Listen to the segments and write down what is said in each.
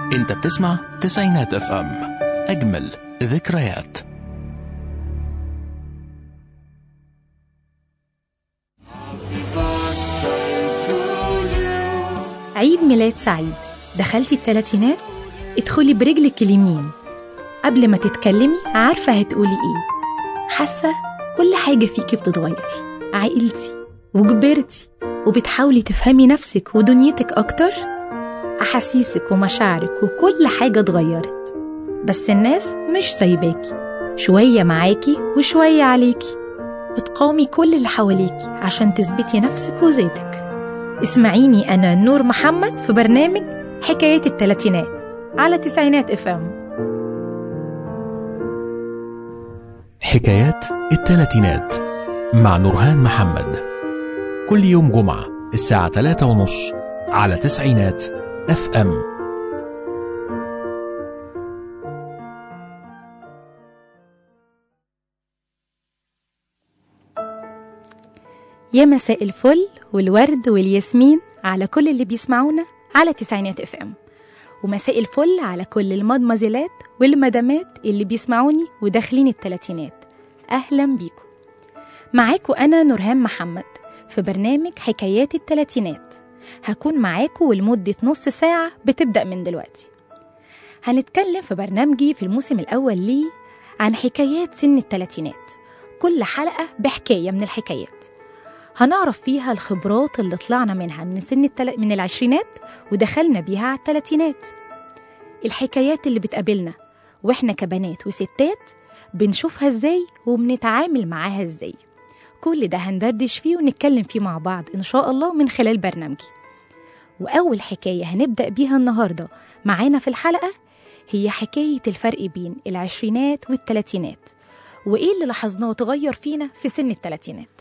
انت بتسمع تسعينات اف ام اجمل ذكريات عيد ميلاد سعيد دخلتي التلاتينات ادخلي برجلك اليمين قبل ما تتكلمي عارفة هتقولي ايه حاسة كل حاجة فيكي بتتغير عقلتي وكبرتي وبتحاولي تفهمي نفسك ودنيتك أكتر أحاسيسك ومشاعرك وكل حاجة اتغيرت بس الناس مش سايباكي شوية معاكي وشوية عليكي بتقاومي كل اللي حواليكي عشان تثبتي نفسك وذاتك اسمعيني أنا نور محمد في برنامج حكايات التلاتينات على تسعينات اف ام حكايات التلاتينات مع نورهان محمد كل يوم جمعة الساعة 3 ونص على تسعينات اف ام يا مساء الفل والورد والياسمين على كل اللي بيسمعونا على تسعينات اف ام ومساء الفل على كل المدمزلات والمدامات اللي بيسمعوني وداخلين التلاتينات اهلا بيكم معاكم انا نورهان محمد في برنامج حكايات التلاتينات هكون معاكم ولمدة نص ساعة بتبدأ من دلوقتي هنتكلم في برنامجي في الموسم الأول ليه عن حكايات سن التلاتينات كل حلقة بحكاية من الحكايات هنعرف فيها الخبرات اللي طلعنا منها من سن التل... من العشرينات ودخلنا بيها على التلاتينات الحكايات اللي بتقابلنا واحنا كبنات وستات بنشوفها ازاي وبنتعامل معاها ازاي كل ده هندردش فيه ونتكلم فيه مع بعض ان شاء الله من خلال برنامجي واول حكايه هنبدا بيها النهارده معانا في الحلقه هي حكايه الفرق بين العشرينات والتلاتينات وايه اللي لاحظناه تغير فينا في سن التلاتينات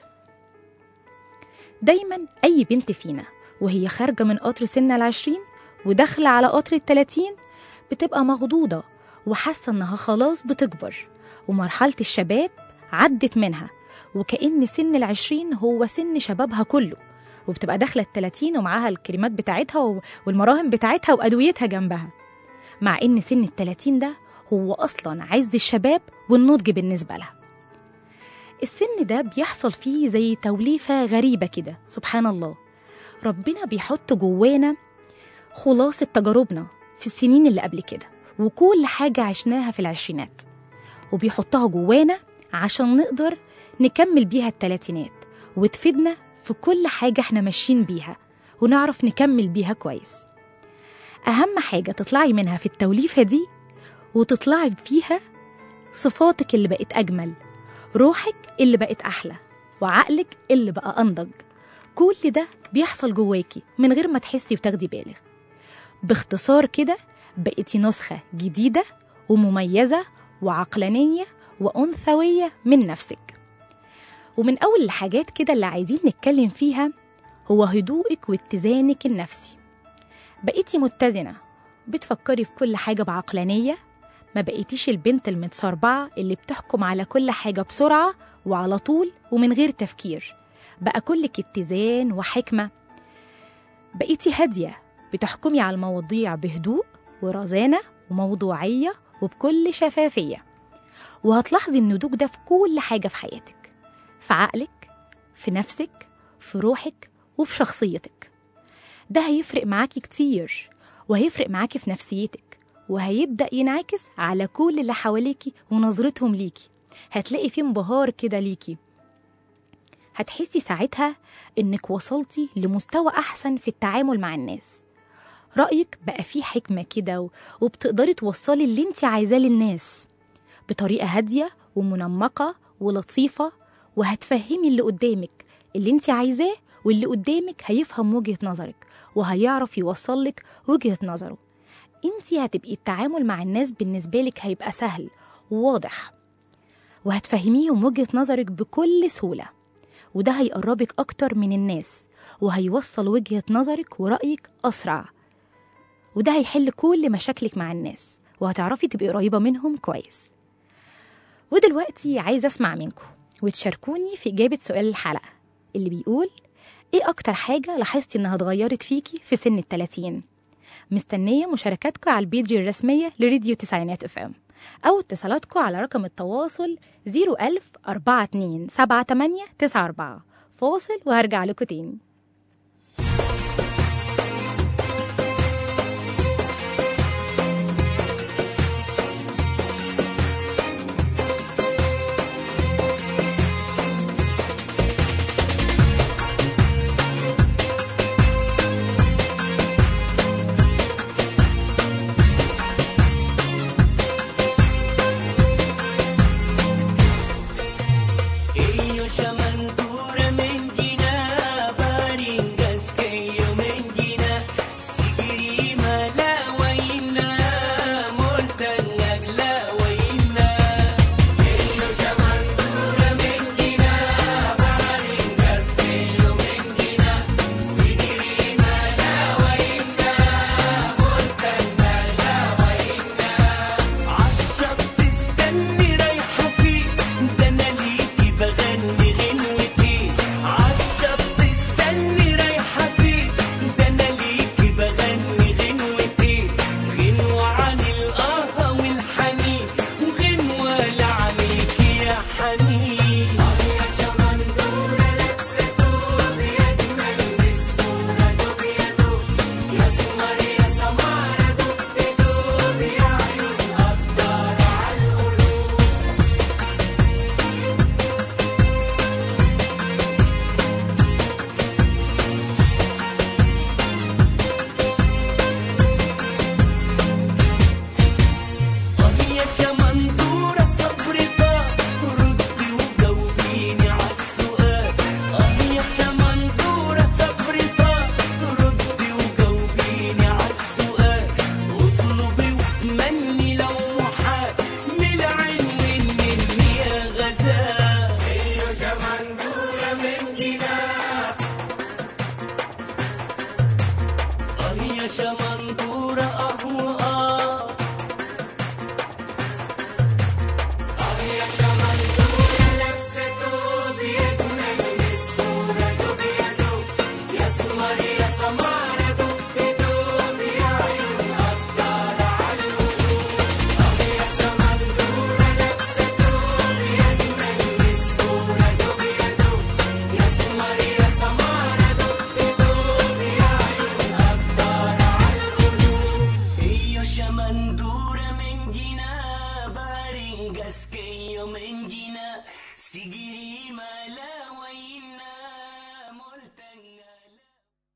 دايما أي بنت فينا وهي خارجة من قطر سن العشرين وداخلة على قطر التلاتين بتبقى مخضوضة وحاسة إنها خلاص بتكبر ومرحلة الشباب عدت منها وكأن سن العشرين هو سن شبابها كله وبتبقى داخلة التلاتين ومعاها الكريمات بتاعتها والمراهم بتاعتها وأدويتها جنبها مع إن سن التلاتين ده هو أصلا عز الشباب والنضج بالنسبة لها السن ده بيحصل فيه زي توليفة غريبة كده سبحان الله ربنا بيحط جوانا خلاصة تجاربنا في السنين اللي قبل كده وكل حاجة عشناها في العشرينات وبيحطها جوانا عشان نقدر نكمل بيها التلاتينات وتفيدنا في كل حاجة احنا ماشيين بيها ونعرف نكمل بيها كويس أهم حاجة تطلعي منها في التوليفة دي وتطلعي فيها صفاتك اللي بقت أجمل روحك اللي بقت أحلى وعقلك اللي بقى أنضج كل ده بيحصل جواكي من غير ما تحسي وتاخدي بالك باختصار كده بقيتي نسخة جديدة ومميزة وعقلانية وأنثوية من نفسك ومن أول الحاجات كده اللي عايزين نتكلم فيها هو هدوءك واتزانك النفسي بقيتي متزنة بتفكري في كل حاجة بعقلانية ما بقيتيش البنت المتصربعة اللي بتحكم على كل حاجة بسرعة وعلى طول ومن غير تفكير بقى كلك اتزان وحكمة بقيتي هادية بتحكمي على المواضيع بهدوء ورزانة وموضوعية وبكل شفافية وهتلاحظي النضوج ده في كل حاجة في حياتك في عقلك في نفسك في روحك وفي شخصيتك ده هيفرق معاكي كتير وهيفرق معاكي في نفسيتك وهيبدأ ينعكس على كل اللي حواليكي ونظرتهم ليكي هتلاقي فيه انبهار كده ليكي هتحسي ساعتها انك وصلتي لمستوى احسن في التعامل مع الناس رأيك بقى فيه حكمة كده و- وبتقدري توصلي اللي انت عايزاه للناس بطريقة هادية ومنمقة ولطيفة وهتفهمي اللي قدامك اللي انت عايزاه واللي قدامك هيفهم وجهة نظرك وهيعرف يوصلك وجهة نظره انت هتبقي التعامل مع الناس بالنسبة لك هيبقى سهل وواضح وهتفهميهم وجهة نظرك بكل سهولة وده هيقربك أكتر من الناس وهيوصل وجهة نظرك ورأيك أسرع وده هيحل كل مشاكلك مع الناس وهتعرفي تبقي قريبة منهم كويس ودلوقتي عايزة أسمع منكم وتشاركوني في إجابة سؤال الحلقة اللي بيقول إيه أكتر حاجة لاحظتي إنها اتغيرت فيكي في سن التلاتين؟ مستنية مشاركاتكم على البيج الرسمية لراديو تسعينات اف ام أو اتصالاتكم على رقم التواصل 01000 42 78 94 فاصل وهرجع لكم تاني Iyo shamantura mengina baringas kayo mengina sigiri malawaina multan naglawaina Iyo shamantura mengina baringas kayo mengina sigiri malawaina multan naglawaina عالشط استني رايحة فين ده انا ليكي بغني غنوتي عالشط استني رايحة فين ده انا ليكي بغني غنوتي غنوة عن القهوة والحنين وغنوة لعليكي يا حنين يا شمندورة لابسة دوب يجمل من الصورة دوب يا دوب يا سمر يا سمارة دوب تدوب يا عيون قدر عالقلوب آه يا شمندورة صبرتها ردي وجاوبيني عالسؤال آه يا شمندورة صبرتها ردي وجاوبيني عالسؤال اطلبي وتمني لو محال من العين مني يا غزال يا شمندورة من جناح آه يا شمندورة أهو آه آه يا شمندورة لابسة دوب يجمل من الصورة دوب يا دوب يا سمر يا سمارة دوب تدوب يا عيون قدر عالقلوب آه يا شمندورة لابسة دوب يجمل من الصورة دوب يا دوب يا سمر يا سمارة دوب تدوب يا عيون قدر عالقلوب Io shamandura mengina baringas keyo mengina sigiri malawaina multangala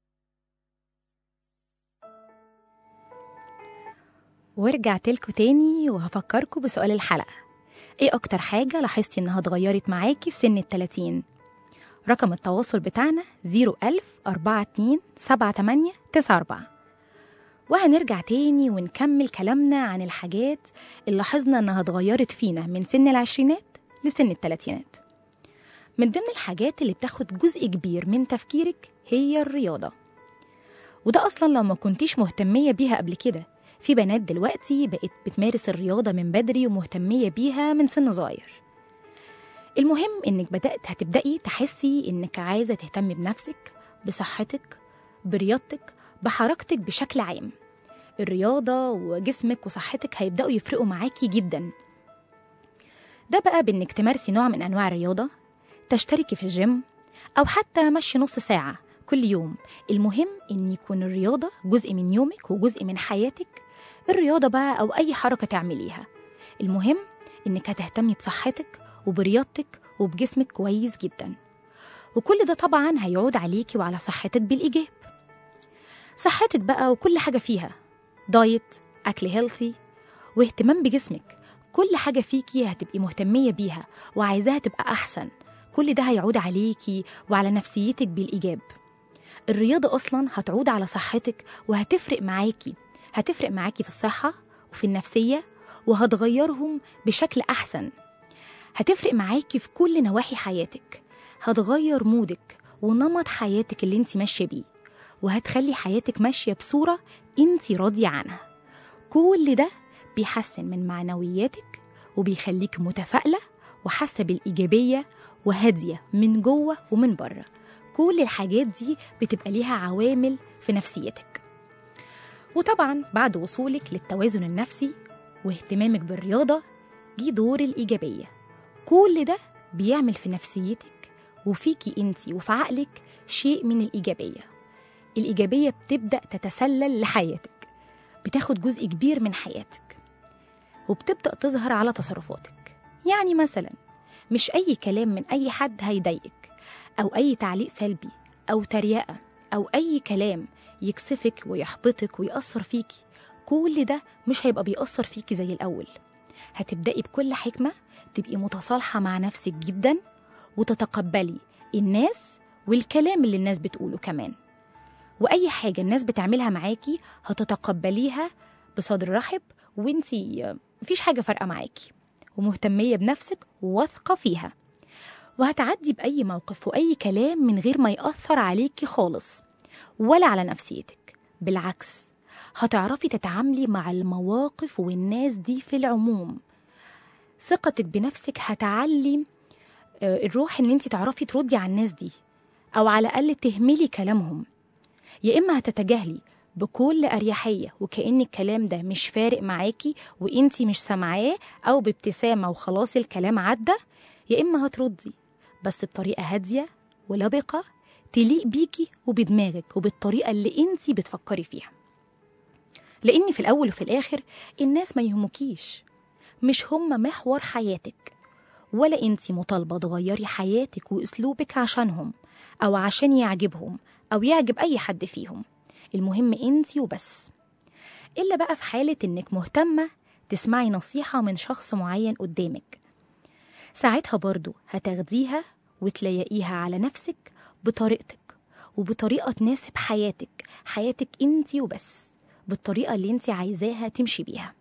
ورجعت لكم تاني وهفكركم بسؤال الحلقة ايه اكتر حاجة لاحظتي انها اتغيرت معاكي في سن التلاتين رقم التواصل بتاعنا 01000 42 78 94 وهنرجع تاني ونكمل كلامنا عن الحاجات اللي لاحظنا انها اتغيرت فينا من سن العشرينات لسن التلاتينات من ضمن الحاجات اللي بتاخد جزء كبير من تفكيرك هي الرياضة وده أصلا لو ما كنتيش مهتمية بيها قبل كده في بنات دلوقتي بقت بتمارس الرياضة من بدري ومهتمية بيها من سن صغير المهم إنك بدأت هتبدأي تحسي إنك عايزة تهتمي بنفسك بصحتك برياضتك بحركتك بشكل عام الرياضة وجسمك وصحتك هيبدأوا يفرقوا معاكي جدا ده بقى بإنك تمارسي نوع من أنواع الرياضة تشتركي في الجيم أو حتى مشي نص ساعة كل يوم المهم إن يكون الرياضة جزء من يومك وجزء من حياتك الرياضة بقى أو أي حركة تعمليها المهم إنك هتهتمي بصحتك وبرياضتك وبجسمك كويس جدا وكل ده طبعا هيعود عليكي وعلى صحتك بالإيجاب صحتك بقى وكل حاجة فيها دايت أكل هيلثي واهتمام بجسمك كل حاجة فيكي هتبقي مهتمية بيها وعايزاها تبقى أحسن كل ده هيعود عليكي وعلى نفسيتك بالإيجاب الرياضة أصلا هتعود على صحتك وهتفرق معاكي هتفرق معاكي في الصحة وفي النفسية وهتغيرهم بشكل أحسن هتفرق معاكي في كل نواحي حياتك هتغير مودك ونمط حياتك اللي انت ماشية بيه وهتخلي حياتك ماشية بصورة انت راضية عنها كل ده بيحسن من معنوياتك وبيخليك متفائلة وحاسة بالإيجابية وهادية من جوه ومن بره كل الحاجات دي بتبقى ليها عوامل في نفسيتك وطبعا بعد وصولك للتوازن النفسي واهتمامك بالرياضة جه دور الإيجابية كل ده بيعمل في نفسيتك وفيكي انتي وفي عقلك شيء من الإيجابية الإيجابية بتبدأ تتسلل لحياتك بتاخد جزء كبير من حياتك وبتبدأ تظهر على تصرفاتك يعني مثلا مش أي كلام من أي حد هيضايقك أو أي تعليق سلبي أو تريقة أو أي كلام يكسفك ويحبطك ويأثر فيكي كل ده مش هيبقى بيأثر فيكي زي الأول هتبدأي بكل حكمة تبقي متصالحة مع نفسك جدا وتتقبلي الناس والكلام اللي الناس بتقوله كمان وأي حاجة الناس بتعملها معاكي هتتقبليها بصدر رحب وانتي مفيش حاجة فارقة معاكي ومهتمية بنفسك وواثقة فيها وهتعدي بأي موقف وأي كلام من غير ما يأثر عليكي خالص ولا على نفسيتك بالعكس هتعرفي تتعاملي مع المواقف والناس دي في العموم ثقتك بنفسك هتعلي آه، الروح ان انت تعرفي تردي على الناس دي او على الاقل تهملي كلامهم يا اما هتتجاهلي بكل اريحيه وكأن الكلام ده مش فارق معاكي وانتي مش سامعاه او بابتسامه وخلاص الكلام عدى يا اما هتردي بس بطريقه هاديه ولبقه تليق بيكي وبدماغك وبالطريقه اللي انتي بتفكري فيها لان في الاول وفي الاخر الناس ما يهمكيش مش هم محور حياتك ولا انتي مطالبه تغيري حياتك واسلوبك عشانهم او عشان يعجبهم او يعجب اي حد فيهم المهم انتي وبس الا بقى في حاله انك مهتمه تسمعي نصيحه من شخص معين قدامك ساعتها برضو هتاخديها وتلاقيها على نفسك بطريقتك وبطريقه تناسب حياتك حياتك انتي وبس بالطريقه اللي انتي عايزاها تمشي بيها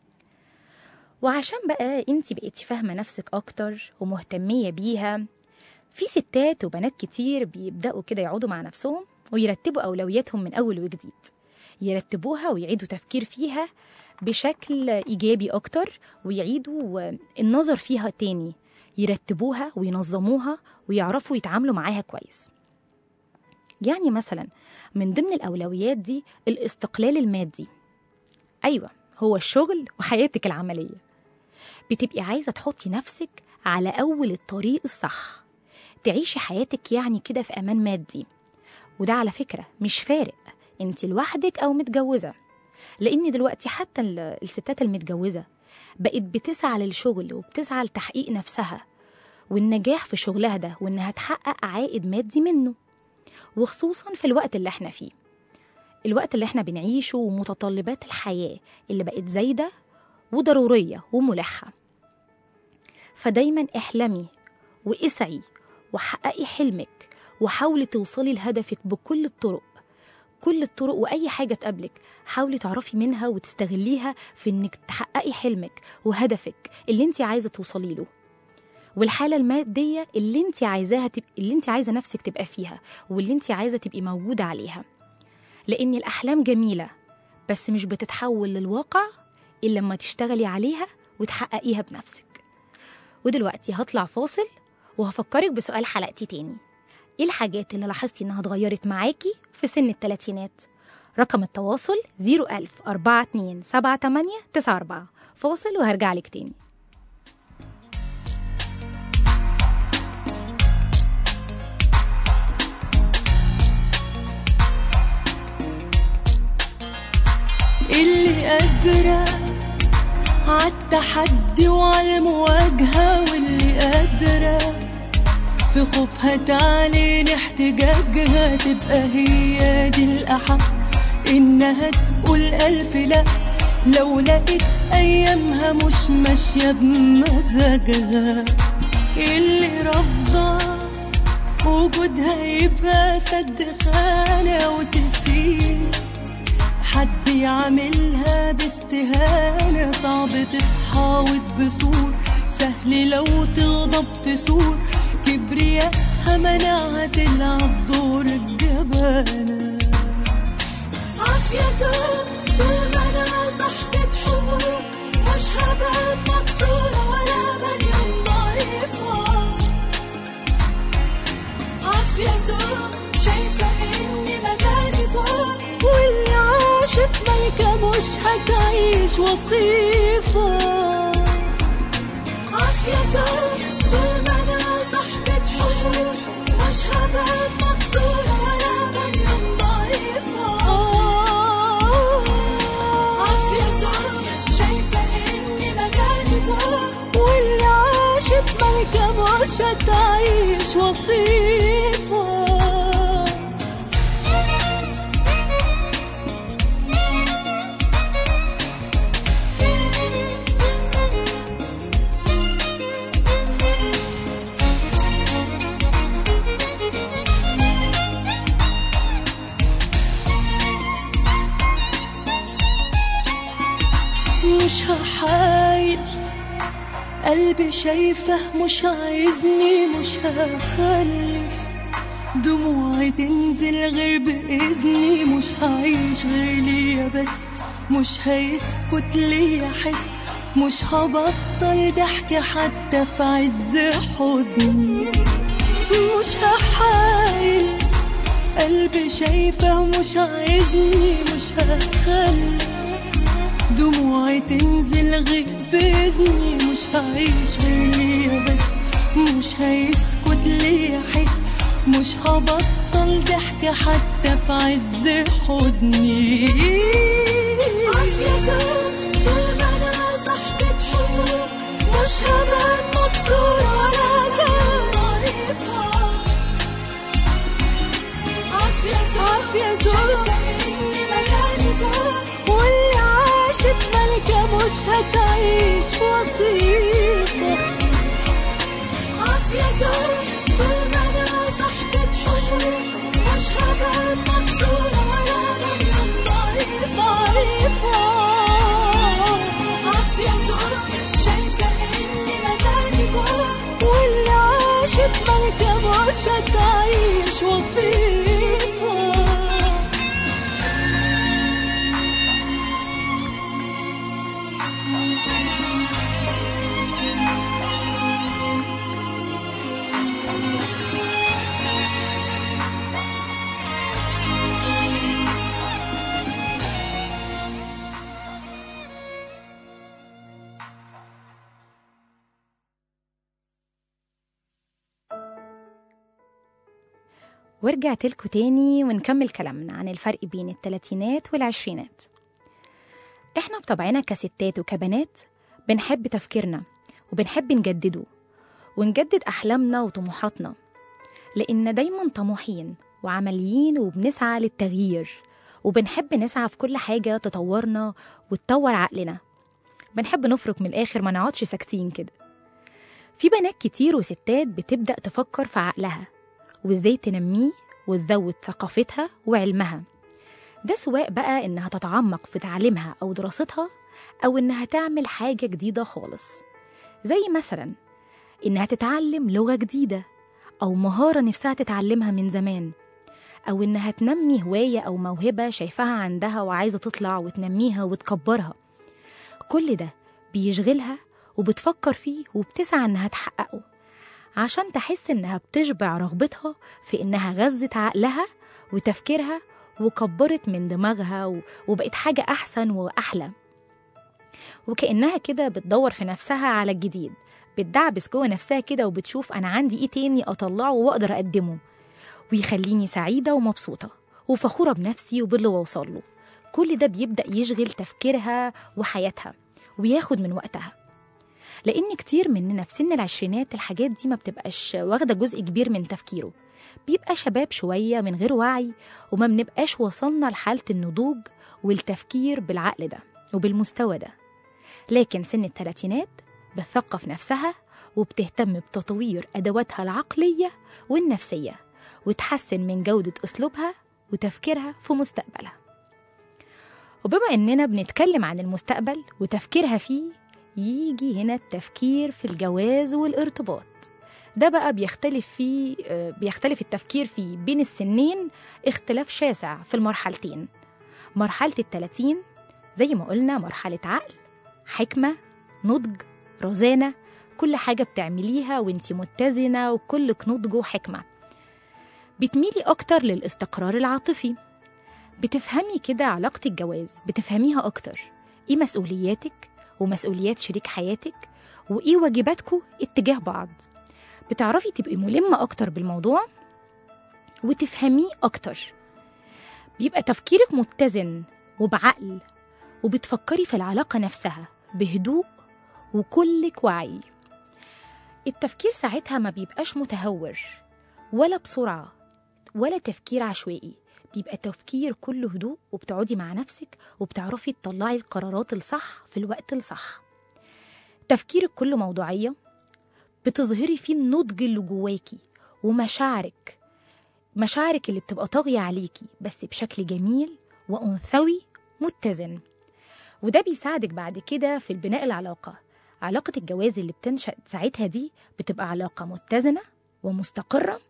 وعشان بقى انتي بقيتي فاهمة نفسك أكتر ومهتمية بيها في ستات وبنات كتير بيبدأوا كده يقعدوا مع نفسهم ويرتبوا أولوياتهم من أول وجديد يرتبوها ويعيدوا تفكير فيها بشكل إيجابي أكتر ويعيدوا النظر فيها تاني يرتبوها وينظموها ويعرفوا يتعاملوا معاها كويس يعني مثلا من ضمن الأولويات دي الاستقلال المادي أيوة هو الشغل وحياتك العملية بتبقي عايزة تحطي نفسك على أول الطريق الصح تعيشي حياتك يعني كده في أمان مادي وده على فكرة مش فارق انت لوحدك أو متجوزة لأن دلوقتي حتى ال- الستات المتجوزة بقت بتسعى للشغل وبتسعى لتحقيق نفسها والنجاح في شغلها ده وإنها تحقق عائد مادي منه وخصوصا في الوقت اللي احنا فيه الوقت اللي احنا بنعيشه ومتطلبات الحياة اللي بقت زايدة وضرورية وملحة فدايما احلمي واسعي وحققي حلمك وحاولي توصلي لهدفك بكل الطرق كل الطرق واي حاجه تقابلك حاولي تعرفي منها وتستغليها في انك تحققي حلمك وهدفك اللي انت عايزه توصلي له والحاله الماديه اللي انت عايزاها تبقى اللي انت عايزه نفسك تبقى فيها واللي انت عايزه تبقي موجوده عليها لان الاحلام جميله بس مش بتتحول للواقع الا لما تشتغلي عليها وتحققيها بنفسك ودلوقتي هطلع فاصل وهفكرك بسؤال حلقتي تاني ايه الحاجات اللي لاحظتي انها اتغيرت معاكي في سن الثلاثينات رقم التواصل 01000 42 78 94 فاصل وهرجع لك تاني اللي قادرة عالتحدي وعالمواجهة واللي قادرة في خوفها تعلن احتجاجها تبقى هي دي الأحق إنها تقول ألف لأ لو لقيت أيامها مش ماشية بمزاجها اللي رافضة وجودها يبقى سد خانة وتسيب حد يعملها باستهانة صعب تتحاوط بسور سهل لو تغضب تسور كبرياءها منعها تلعب دور الجبانة عافية زوج طول ما انا صاحبة حقوق مش هبقى مكسورة ولا مريم ضعيفة عافية زوج شايفة اني مكاني فوق واللي عاشت ملك تعيش وصيفة عافية زوج طول ما أنا صاحبة حقوق مش هبقى مكسورة ولا بنام ضعيفة عافية زوج شايفة إني مكاني فوق واللي عاشت ملكة مش هتعيش وصيفة مش هحايل قلبي شايفه مش عايزني مش هخلي دموعي تنزل غير بإذني مش هعيش غير ليا بس مش هيسكت ليا حس مش هبطل ضحك حتى في عز حزني مش هحايل قلبي شايفه مش عايزني مش هخلي دموعي تنزل غير بإذني مش هعيش غير ليا بس مش هيسكت ليا حس مش هبطل ضحك حتى في عز حزني مش هبقى مكسورة ولا ضعيفة عافية زوج إني مكاني فوق واللي عاشت ملكة مش هتعيش وصيفة عافية زوج طول ما أنا صاحبة حقوق مش هبقى مكسورة ولا بنام ضعيفة ضعيفة عافية زوج شايفة إني مكاني فوق واللي عاشت ملكة مش هتعيش وصيفة ورجعت لكم تاني ونكمل كلامنا عن الفرق بين التلاتينات والعشرينات احنا بطبعنا كستات وكبنات بنحب تفكيرنا وبنحب نجدده ونجدد أحلامنا وطموحاتنا لأن دايما طموحين وعمليين وبنسعى للتغيير وبنحب نسعى في كل حاجة تطورنا وتطور عقلنا بنحب نفرك من الآخر ما نقعدش ساكتين كده في بنات كتير وستات بتبدأ تفكر في عقلها وازاي تنميه وتزود ثقافتها وعلمها ده سواء بقى إنها تتعمق في تعليمها أو دراستها أو إنها تعمل حاجة جديدة خالص زي مثلا إنها تتعلم لغة جديدة أو مهارة نفسها تتعلمها من زمان أو إنها تنمي هواية أو موهبة شايفاها عندها وعايزة تطلع وتنميها وتكبرها كل ده بيشغلها وبتفكر فيه وبتسعى إنها تحققه عشان تحس إنها بتشبع رغبتها في إنها غذت عقلها وتفكيرها وكبرت من دماغها و- وبقت حاجة أحسن وأحلى وكأنها كده بتدور في نفسها على الجديد بتدعبس جوه نفسها كده وبتشوف أنا عندي إيه تاني أطلعه وأقدر أقدمه ويخليني سعيدة ومبسوطة وفخورة بنفسي وباللي وصل له كل ده بيبدأ يشغل تفكيرها وحياتها وياخد من وقتها لأن كتير مننا في سن العشرينات الحاجات دي ما بتبقاش واخدة جزء كبير من تفكيره بيبقى شباب شوية من غير وعي وما بنبقاش وصلنا لحالة النضوج والتفكير بالعقل ده وبالمستوى ده لكن سن الثلاثينات بتثقف نفسها وبتهتم بتطوير أدواتها العقلية والنفسية وتحسن من جودة أسلوبها وتفكيرها في مستقبلها وبما إننا بنتكلم عن المستقبل وتفكيرها فيه يجي هنا التفكير في الجواز والارتباط ده بقى بيختلف فيه آه، بيختلف التفكير فيه بين السنين اختلاف شاسع في المرحلتين مرحلة التلاتين زي ما قلنا مرحلة عقل حكمة نضج رزانة كل حاجة بتعمليها وانتي متزنة وكلك نضج وحكمة بتميلي أكتر للاستقرار العاطفي بتفهمي كده علاقة الجواز بتفهميها أكتر إيه مسؤولياتك ومسؤوليات شريك حياتك وإيه واجباتكم اتجاه بعض بتعرفي تبقي ملمة أكتر بالموضوع وتفهميه أكتر بيبقى تفكيرك متزن وبعقل وبتفكري في العلاقة نفسها بهدوء وكلك وعي التفكير ساعتها ما بيبقاش متهور ولا بسرعة ولا تفكير عشوائي بيبقى تفكير كله هدوء وبتقعدي مع نفسك وبتعرفي تطلعي القرارات الصح في الوقت الصح تفكيرك كله موضوعية بتظهري فيه النضج اللي جواكي ومشاعرك مشاعرك اللي بتبقى طاغية عليكي بس بشكل جميل وأنثوي متزن وده بيساعدك بعد كده في البناء العلاقة علاقة الجواز اللي بتنشأ ساعتها دي بتبقى علاقة متزنة ومستقرة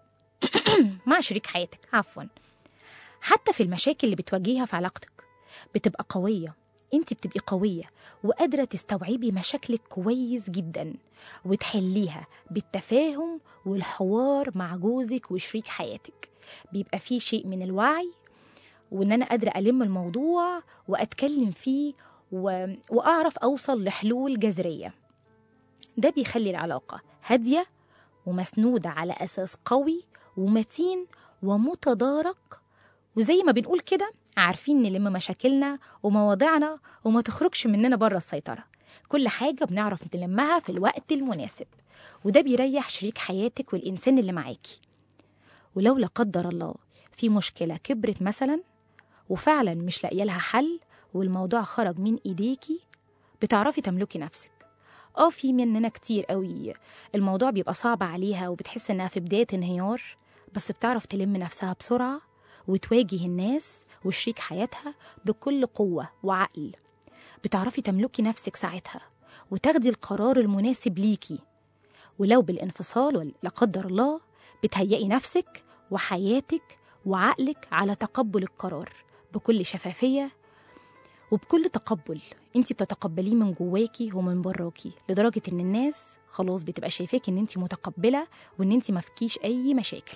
مع شريك حياتك عفوا حتى في المشاكل اللي بتواجهها في علاقتك بتبقى قوية انت بتبقي قوية وقادرة تستوعبي مشاكلك كويس جدا وتحليها بالتفاهم والحوار مع جوزك وشريك حياتك بيبقى فيه شيء من الوعي وان انا قادرة الم الموضوع واتكلم فيه و... واعرف اوصل لحلول جذرية ده بيخلي العلاقة هادية ومسنودة على أساس قوي ومتين ومتدارك وزي ما بنقول كده عارفين نلم مشاكلنا ومواضيعنا وما تخرجش مننا بره السيطرة كل حاجة بنعرف نلمها في الوقت المناسب وده بيريح شريك حياتك والإنسان اللي معاكي ولو لا قدر الله في مشكلة كبرت مثلا وفعلا مش لاقيه لها حل والموضوع خرج من ايديكي بتعرفي تملكي نفسك اه في مننا كتير قوي الموضوع بيبقى صعب عليها وبتحس انها في بدايه انهيار بس بتعرف تلم نفسها بسرعه وتواجه الناس وشريك حياتها بكل قوه وعقل بتعرفي تملكي نفسك ساعتها وتاخدي القرار المناسب ليكي ولو بالانفصال ولا لا قدر الله بتهيئي نفسك وحياتك وعقلك على تقبل القرار بكل شفافيه وبكل تقبل انت بتتقبليه من جواكي ومن براكي لدرجه ان الناس خلاص بتبقى شايفاك ان انت متقبله وان انت ما فيكيش اي مشاكل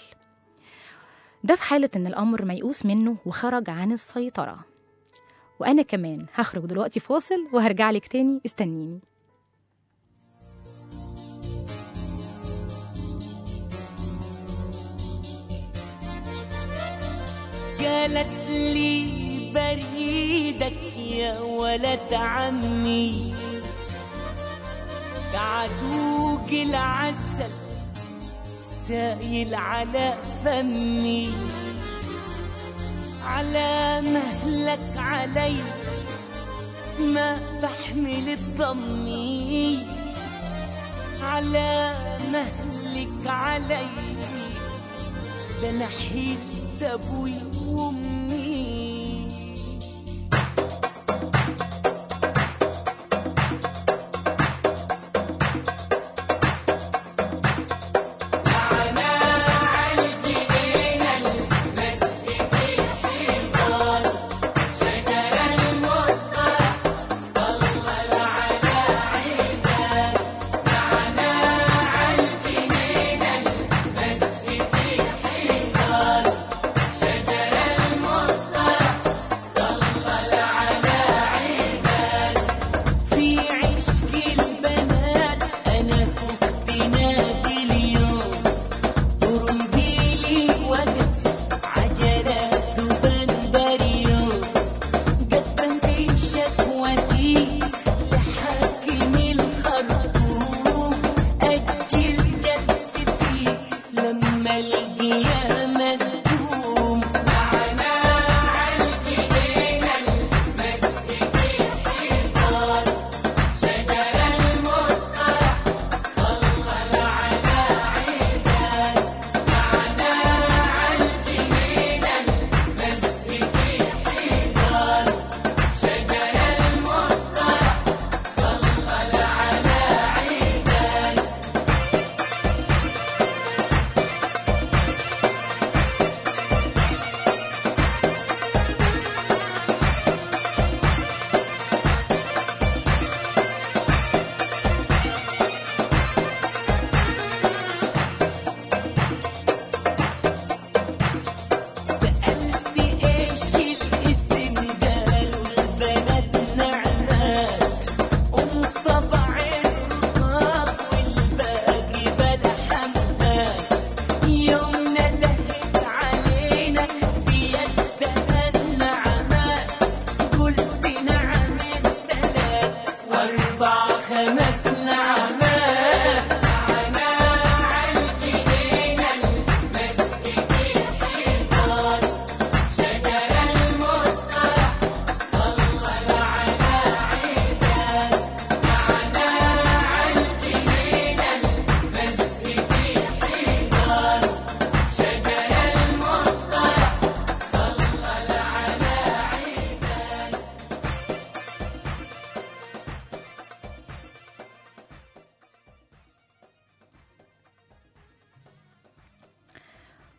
ده في حاله ان الامر ميؤوس منه وخرج عن السيطره وانا كمان هخرج دلوقتي فاصل وهرجع لك تاني استنيني قالت لي بريدك يا ولد عمي كعدوك العسل سايل على فمي على مهلك علي ما بحمل الضمي على مهلك علي ده نحيت ابوي وامي شجر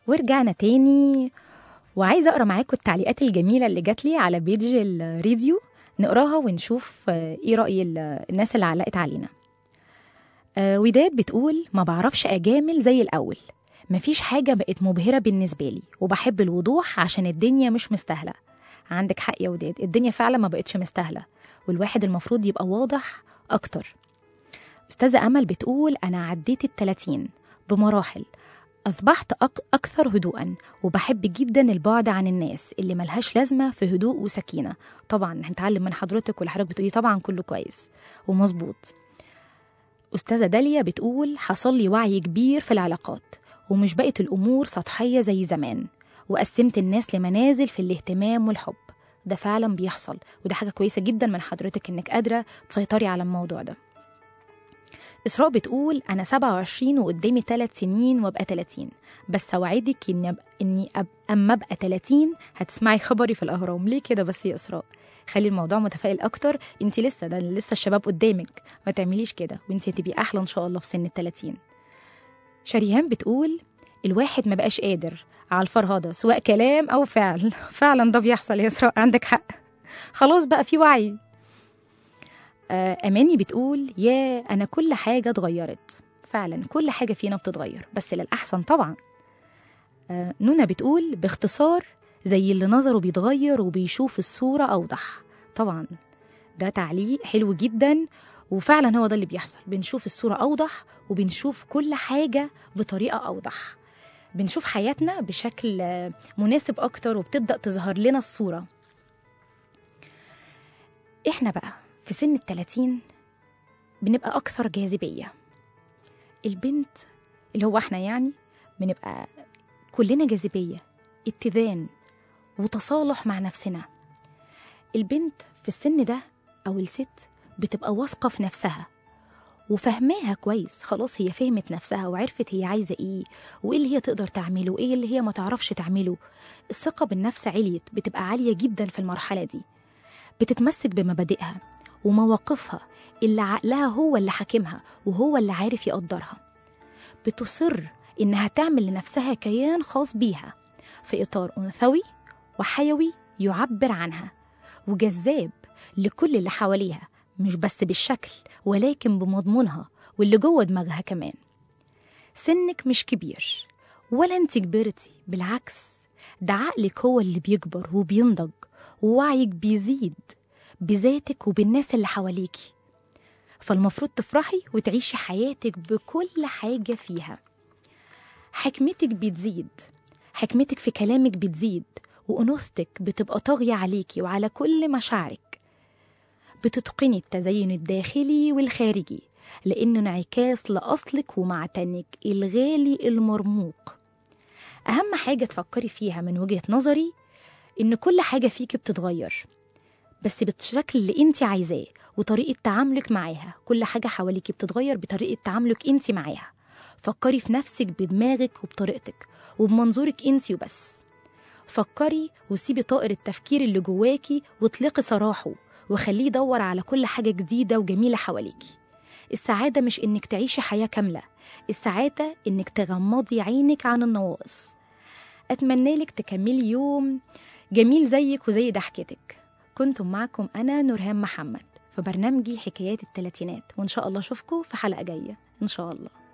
ورجعنا تاني وعايزة أقرأ معاكم التعليقات الجميلة اللي جات لي على بيج الراديو نقراها ونشوف آه، إيه رأي ال- الناس اللي علقت علينا آه، وداد بتقول ما بعرفش أجامل زي الأول مفيش حاجة بقت مبهرة بالنسبة لي وبحب الوضوح عشان الدنيا مش مستاهلة عندك حق يا وداد الدنيا فعلا ما بقتش مستاهلة والواحد المفروض يبقى واضح أكتر أستاذة أمل بتقول أنا عديت التلاتين بمراحل أصبحت أك- أكثر هدوءا وبحب جدا البعد عن الناس اللي ملهاش لازمة في هدوء وسكينة طبعا هنتعلم من حضرتك واللي حضرتك بتقولي طبعا كله كويس ومظبوط أستاذة داليا بتقول حصل لي وعي كبير في العلاقات ومش بقت الأمور سطحية زي زمان وقسمت الناس لمنازل في الاهتمام والحب ده فعلا بيحصل وده حاجة كويسة جدا من حضرتك إنك قادرة تسيطري على الموضوع ده إسراء بتقول أنا 27 وقدامي 3 سنين وأبقى 30 بس أوعدك إني أب... إني أب... أما أبقى 30 هتسمعي خبري في الأهرام ليه كده بس يا إسراء خلي الموضوع متفائل أكتر أنت لسه ده لسه الشباب قدامك ما تعمليش كده وأنت هتبقي أحلى إن شاء الله في سن ال 30 شريهان بتقول الواحد ما بقاش قادر على الفرهدة سواء كلام أو فعل فعلا ده بيحصل يا إسراء عندك حق خلاص بقى في وعي آه، أماني بتقول يا أنا كل حاجة اتغيرت فعلا كل حاجة فينا بتتغير بس للأحسن طبعا آه، نونا بتقول باختصار زي اللي نظره بيتغير وبيشوف الصورة أوضح طبعا ده تعليق حلو جدا وفعلا هو ده اللي بيحصل بنشوف الصورة أوضح وبنشوف كل حاجة بطريقة أوضح بنشوف حياتنا بشكل آه، مناسب أكتر وبتبدأ تظهر لنا الصورة إحنا بقى في سن التلاتين بنبقى أكثر جاذبية البنت اللي هو إحنا يعني بنبقى كلنا جاذبية اتذان وتصالح مع نفسنا البنت في السن ده أو الست بتبقى واثقة في نفسها وفهماها كويس خلاص هي فهمت نفسها وعرفت هي عايزة ايه وايه اللي هي تقدر تعمله وايه اللي هي ما تعرفش تعمله الثقة بالنفس عليت بتبقى عالية جدا في المرحلة دي بتتمسك بمبادئها ومواقفها اللي عقلها هو اللي حاكمها وهو اللي عارف يقدرها بتصر إنها تعمل لنفسها كيان خاص بيها في إطار أنثوي وحيوي يعبر عنها وجذاب لكل اللي حواليها مش بس بالشكل ولكن بمضمونها واللي جوه دماغها كمان سنك مش كبير ولا انت كبرتي بالعكس ده عقلك هو اللي بيكبر وبينضج ووعيك بيزيد بذاتك وبالناس اللي حواليكي فالمفروض تفرحي وتعيشي حياتك بكل حاجة فيها حكمتك بتزيد حكمتك في كلامك بتزيد وأنوثتك بتبقى طاغية عليكي وعلى كل مشاعرك بتتقني التزين الداخلي والخارجي لأنه انعكاس لأصلك ومعتنك الغالي المرموق أهم حاجة تفكري فيها من وجهة نظري إن كل حاجة فيكي بتتغير بس بالشكل اللي انت عايزاه وطريقة تعاملك معاها كل حاجة حواليكي بتتغير بطريقة تعاملك انت معاها فكري في نفسك بدماغك وبطريقتك وبمنظورك انت وبس فكري وسيبي طائر التفكير اللي جواكي واطلقي سراحه وخليه يدور على كل حاجة جديدة وجميلة حواليكي السعادة مش إنك تعيشي حياة كاملة السعادة إنك تغمضي عينك عن النواقص أتمنى لك تكملي يوم جميل زيك وزي ضحكتك كنتم معكم أنا نورهان محمد في برنامجي حكايات التلاتينات وإن شاء الله أشوفكم في حلقة جاية إن شاء الله